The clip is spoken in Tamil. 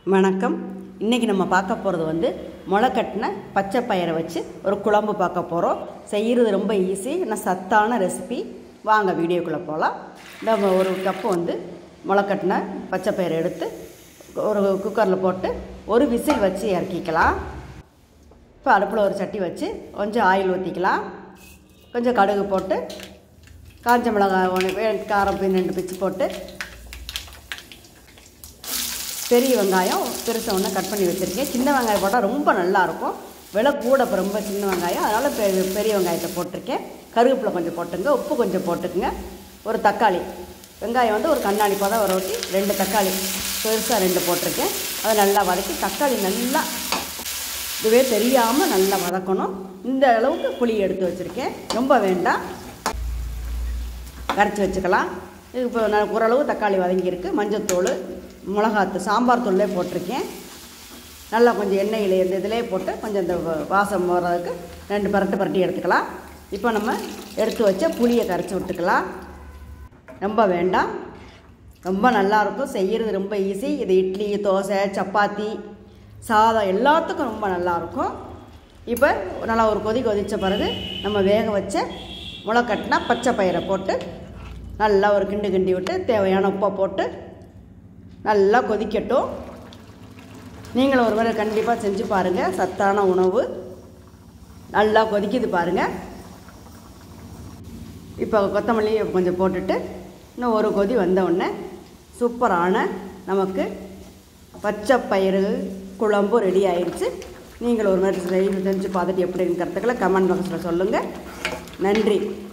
வணக்கம் இன்றைக்கி நம்ம பார்க்க போகிறது வந்து முளை கட்டின பச்சை பயிரை வச்சு ஒரு குழம்பு பார்க்க போகிறோம் செய்கிறது ரொம்ப ஈஸி ஆனால் சத்தான ரெசிபி வாங்க வீடியோக்குள்ளே போகலாம் நம்ம ஒரு கப்பு வந்து முளை கட்டின பச்சை பயிரை எடுத்து ஒரு குக்கரில் போட்டு ஒரு விசில் வச்சு இறக்கிக்கலாம் இப்போ அடுப்பில் ஒரு சட்டி வச்சு கொஞ்சம் ஆயில் ஊற்றிக்கலாம் கொஞ்சம் கடுகு போட்டு காஞ்ச மிளகாய் ஒன்று காரம் பின் ரெண்டு பிச்சு போட்டு பெரிய வெங்காயம் பெருசை ஒன்று கட் பண்ணி வச்சுருக்கேன் சின்ன வெங்காயம் போட்டால் ரொம்ப நல்லாயிருக்கும் விலை கூட இப்போ ரொம்ப சின்ன வெங்காயம் அதனால் பெ பெரிய வெங்காயத்தை போட்டிருக்கேன் கருவேப்பிலை கொஞ்சம் போட்டுங்க உப்பு கொஞ்சம் போட்டுக்குங்க ஒரு தக்காளி வெங்காயம் வந்து ஒரு கண்ணாடி பதம் வர ஊற்றி ரெண்டு தக்காளி பெருசாக ரெண்டு போட்டிருக்கேன் அதை நல்லா வதக்கி தக்காளி நல்லா இதுவே தெரியாமல் நல்லா வதக்கணும் இந்த அளவுக்கு புளி எடுத்து வச்சுருக்கேன் ரொம்ப வேண்டாம் கரைச்சி வச்சுக்கலாம் இது இப்போ நான் ஓரளவு தக்காளி வதங்கியிருக்கு மஞ்சத்தூள் மிளகாத்தூள் சாம்பார் தூள்லே போட்டிருக்கேன் நல்லா கொஞ்சம் எண்ணெயில் இந்த இதிலே போட்டு கொஞ்சம் இந்த வ- வாசம் வர்றதுக்கு ரெண்டு பரட்டு பரட்டி எடுத்துக்கலாம் இப்போ நம்ம எடுத்து வச்ச புளியை கரைச்சி விட்டுக்கலாம் ரொம்ப வேண்டாம் ரொம்ப நல்லாயிருக்கும் செய்கிறது ரொம்ப ஈஸி இது இட்லி தோசை சப்பாத்தி சாதம் எல்லாத்துக்கும் ரொம்ப நல்லாயிருக்கும் இப்போ நல்லா ஒரு கொதி கொதித்த பிறகு நம்ம வேக வச்ச முளைக்கட்டினா பச்சை பயிரை போட்டு நல்லா ஒரு கிண்டு கிண்டி விட்டு தேவையான உப்பை போட்டு நல்லா கொதிக்கட்டும் நீங்களும் ஒரு முறை கண்டிப்பாக செஞ்சு பாருங்கள் சத்தான உணவு நல்லா கொதிக்குது பாருங்கள் இப்போ கொத்தமல்லி கொஞ்சம் போட்டுட்டு இன்னும் ஒரு கொதி வந்த உடனே சூப்பரான நமக்கு பச்சை பயிறு குழம்பு ரெடி ஆயிடுச்சு நீங்கள் ஒரு மாதிரி செஞ்சு செஞ்சு பார்த்துட்டு எப்படின்னு கருத்துக்களை கமெண்ட் பாக்ஸில் சொல்லுங்கள் நன்றி